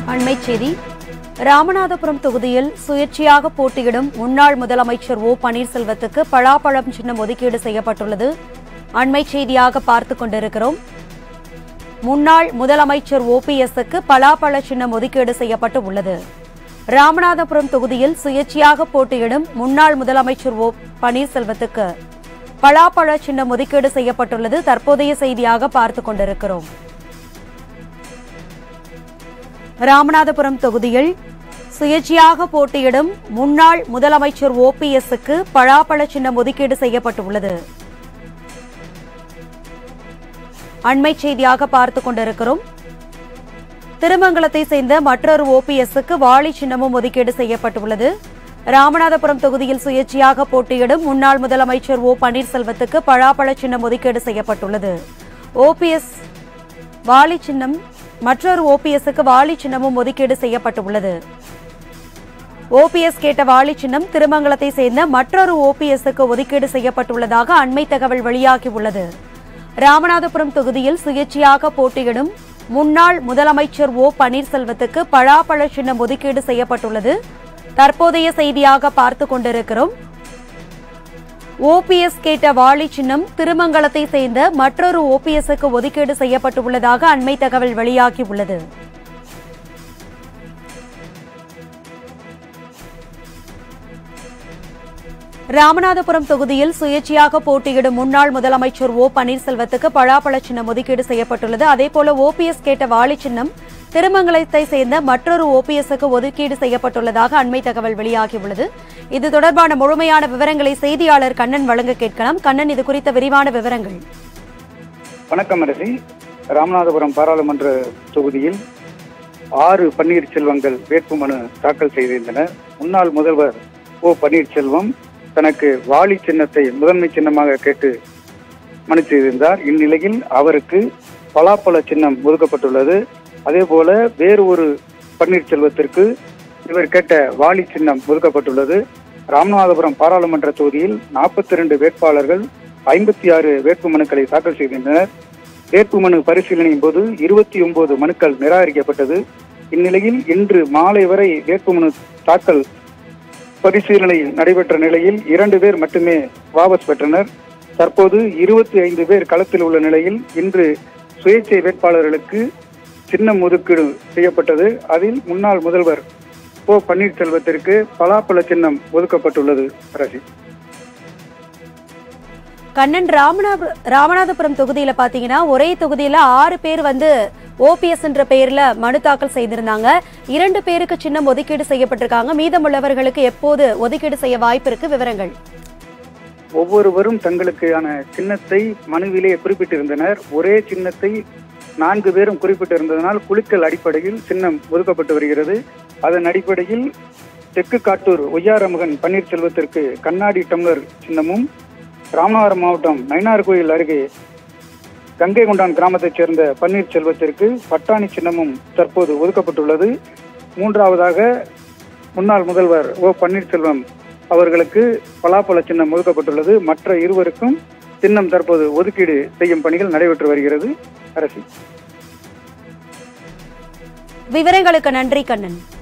அண்மைச் செய்தி ராமநாதபுரம் தொகுதியில் சுயேட்சையாக போட்டியிடும் முன்னாள் முதலமைச்சர் ஓ பன்னீர்செல்வத்துக்கு பலாப்பழம் சின்னம் ஒதுக்கீடு செய்யப்பட்டுள்ளது அண்மைச் செய்தியாக பார்த்துக் கொண்டிருக்கிறோம் முன்னாள் முதலமைச்சர் ஓபிஎஸ்க்கு பலாப்பழ சின்னம் ஒதுக்கீடு செய்யப்பட்டு உள்ளது ராமநாதபுரம் தொகுதியில் சுயேட்சையாக போட்டியிடும் முன்னாள் முதலமைச்சர் ஓ பன்னீர்செல்வத்துக்கு பலாப்பழ சின்னம் ஒதுக்கீடு செய்யப்பட்டுள்ளது தற்போதைய செய்தியாக பார்த்துக் கொண்டிருக்கிறோம் ராமநாதபுரம் தொகுதியில் சுயேட்சையாக போட்டியிடும் முன்னாள் முதலமைச்சர் ஓபிஎஸ்க்கு பலாப்பழ சின்னம் ஒதுக்கீடு செய்யப்பட்டுள்ளது அண்மை செய்தியாக பார்த்துக் கொண்டிருக்கிறோம் திருமங்கலத்தை சேர்ந்த மற்றொரு ஓபிஎஸ்க்கு வாளி சின்னமும் ஒதுக்கீடு செய்யப்பட்டுள்ளது ராமநாதபுரம் தொகுதியில் சுயேட்சையாக போட்டியிடும் முன்னாள் முதலமைச்சர் ஓ பன்னீர்செல்வத்துக்கு பலாப்பழ சின்னம் ஒதுக்கீடு செய்யப்பட்டுள்ளது ஓபிஎஸ் வாளி சின்னம் மற்றொரு ஓபிஎஸ்க்கு வாளி சின்னமும் ஒதுக்கீடு செய்யப்பட்டுள்ளது ஓபிஎஸ் கேட்ட வாளி சின்னம் திருமங்கலத்தை சேர்ந்த மற்றொரு ஓபிஎஸ்க்கு ஒதுக்கீடு செய்யப்பட்டுள்ளதாக அண்மை தகவல் வெளியாகியுள்ளது ராமநாதபுரம் தொகுதியில் சுயேட்சையாக போட்டியிடும் முன்னாள் முதலமைச்சர் ஓ பன்னீர்செல்வத்துக்கு பலாப்பழ சின்னம் ஒதுக்கீடு செய்யப்பட்டுள்ளது தற்போதைய செய்தியாக பார்த்துக் கொண்டிருக்கிறோம் ஓபிஎஸ் கேட்ட வாளி சின்னம் திருமங்கலத்தை சேர்ந்த மற்றொரு ஓபிஎஸ்க்கு ஒதுக்கீடு செய்யப்பட்டுள்ளதாக அண்மை தகவல் வெளியாகியுள்ளது ராமநாதபுரம் தொகுதியில் சுயேட்சையாக போட்டியிடும் முன்னாள் முதலமைச்சர் ஓ பன்னீர்செல்வத்துக்கு பலாப்பழ சின்னம் ஒதுக்கீடு செய்யப்பட்டுள்ளது அதேபோல ஓபிஎஸ் கேட்ட வாளி சின்னம் திருமங்கலத்தை சேர்ந்த மற்றொரு ஓபிஎஸ்க்கு ஒதுக்கீடு செய்யப்பட்டுள்ளதாக அண்மை தகவல் வெளியாகியுள்ளது இது தொடர்பான முழுமையான விவரங்களை செய்தியாளர் கண்ணன் வழங்க கேட்கலாம் கண்ணன் இது குறித்த விரிவான விவரங்கள் வணக்கம் அரசி ராமநாதபுரம் பாராளுமன்ற தொகுதியில் ஆறு பன்னீர்செல்வங்கள் வேட்புமனு தாக்கல் செய்திருந்தனர் முன்னாள் முதல்வர் ஓ பன்னீர்செல்வம் தனக்கு வாளி சின்னத்தை முதன்மை சின்னமாக கேட்டு மனு செய்திருந்தார் இந்நிலையில் அவருக்கு பலாப்பழ சின்னம் ஒதுக்கப்பட்டுள்ளது அதே போல வேறு ஒரு பன்னீர்செல்வத்திற்கு இவர் கேட்ட வாளி சின்னம் ஒதுக்கப்பட்டுள்ளது ராமநாதபுரம் பாராளுமன்ற தொகுதியில் நாற்பத்தி ரெண்டு வேட்பாளர்கள் ஐம்பத்தி ஆறு வேட்பு மனுக்களை தாக்கல் செய்திருந்தனர் வேட்புமனு பரிசீலனையின் போது இருபத்தி ஒன்பது மனுக்கள் நிராகரிக்கப்பட்டது இந்நிலையில் இன்று மாலை வரை வேட்புமனு தாக்கல் பரிசீலனை நடைபெற்ற நிலையில் இரண்டு பேர் மட்டுமே வாபஸ் பெற்றனர் தற்போது இருபத்தி ஐந்து பேர் களத்தில் உள்ள நிலையில் இன்று சுயேட்சை வேட்பாளர்களுக்கு சின்னம் ஒதுக்கீடு செய்யப்பட்டது அதில் முன்னாள் முதல்வர் ஓ பன்னீர்செல்வத்திற்கு பலாப்பழ சின்னம் ஒதுக்கப்பட்டுள்ளது அரசி கண்ணன் ராமநாத ராமநாதபுரம் தொகுதியில பாத்தீங்கன்னா ஒரே தொகுதியில ஆறு பேர் வந்து ஓபிஎஸ் என்ற பெயர்ல மனு தாக்கல் செய்திருந்தாங்க இரண்டு பேருக்கு சின்னம் ஒதுக்கீடு செய்யப்பட்டிருக்காங்க மீதமுள்ளவர்களுக்கு எப்போது ஒதுக்கீடு செய்ய வாய்ப்பு இருக்கு விவரங்கள் ஒவ்வொருவரும் தங்களுக்கான சின்னத்தை மனுவிலே குறிப்பிட்டிருந்தனர் ஒரே சின்னத்தை நான்கு பேரும் குறிப்பிட்டிருந்ததனால் குழுக்கள் அடிப்படையில் சின்னம் ஒதுக்கப்பட்டு வருகிறது அதன் அடிப்படையில் தெற்கு காட்டூர் ஒய்யாரமுகன் பன்னீர்செல்வத்திற்கு கண்ணாடி டம்ளர் சின்னமும் ராமநாதபுரம் மாவட்டம் நயினார்கோயில் அருகே கங்கை கொண்டான் கிராமத்தைச் சேர்ந்த பன்னீர்செல்வத்திற்கு பட்டாணி சின்னமும் தற்போது ஒதுக்கப்பட்டுள்ளது மூன்றாவதாக முன்னாள் முதல்வர் ஓ பன்னீர்செல்வம் அவர்களுக்கு பலாப்பழ சின்னம் ஒதுக்கப்பட்டுள்ளது மற்ற இருவருக்கும் சின்னம் தற்போது ஒதுக்கீடு செய்யும் பணிகள் நடைபெற்று வருகிறது அரசு விவரங்களுக்கு நன்றி கண்ணன்